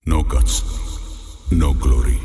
No guts, no glory.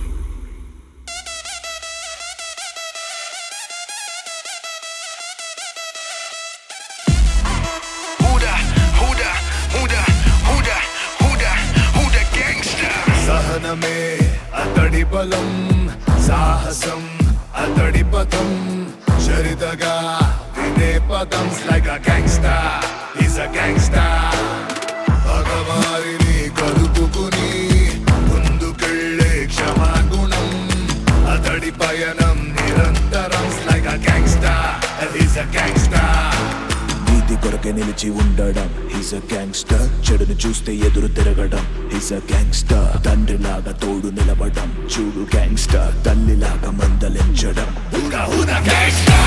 Huda, Huda, Huda, Huda, Huda, Huda gangster. సహనమే అతడి బలం సాహసం అతడి పదం చరితగా వినే పదం like a gangster is a gangster భగవారిని కలుపుకుని ముందుకెళ్ళే క్షమాగుణం అతడి పయనం నిరంతరం like a gangster is a gangster నీతి కొరకే నిలిచి ఉండడం హీస్ అ గ్యాంగ్స్టర్ చెడును చూస్తే ఎదురు తిరగడం హీస్ అ గ్యాంగ్స్టర్ తండ్రిలాగా తోడు నిలవడం చూడు గ్యాంగ్స్టర్ తల్లిలాగా మందలించడం Huda Huda Gangster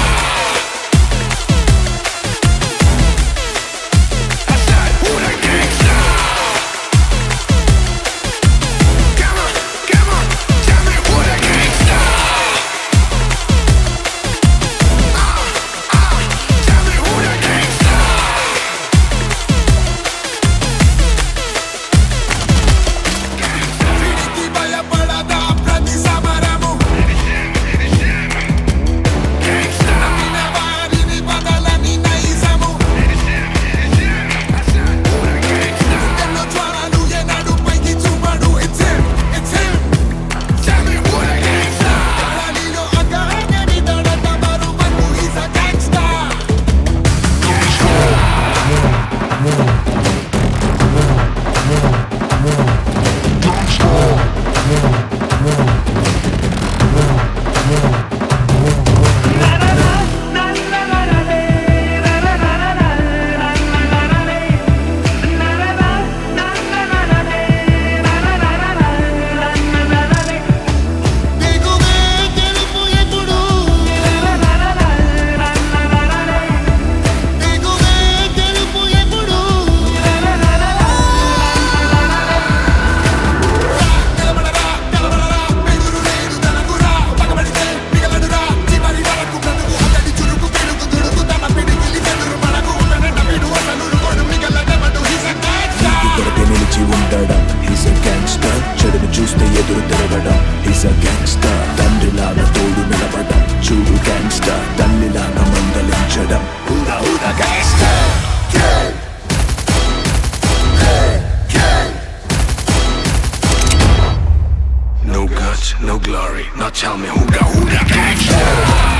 I said Huda gangster. Come on, come on, tell me Huda gangster. Ah, ah, tell me Huda gangster. వీడికి భయపడదా ప్రతి సమరము నమ్మిన వారిని బదలని నైజము గుండెల్లో జ్వరాలు ఏనాడు పైకి చూపడు It's him, it's him. Tell me Huda gangster. గాలిలో అగాధని దడత బరువకు He's a gangster. దిగువే గెలుపు ఎప్పుడు దిగువే గెలుపు ఎప్పుడు నిలబడరా నిలబడరా ఎదురు లేదు తనకురా పగబడితే మిగలడురా చివరి వరకు బ్రతుకు అతడి చురుకు పిడుగు దుడుకు తన పిడికిలి ఎదురు మనకు ఉండనట వీడు అసలు కొడు మిగలడమడు He's a gangster. నీతి కొరకే నిలిచి ఉండడం హీస్ అ గ్యాంగ్స్టర్ చెడును చూస్తే ఎదురు తిరగడం హీస్ అ గ్యాంగ్స్టర్ తండ్రిలాగా తోడు నిలవడం చూడు గ్యాంగ్స్టర్ తల్లిలాగా మందలించడం Huda Huda Gangster. No guts, no glory. Now tell me who got who the gangster.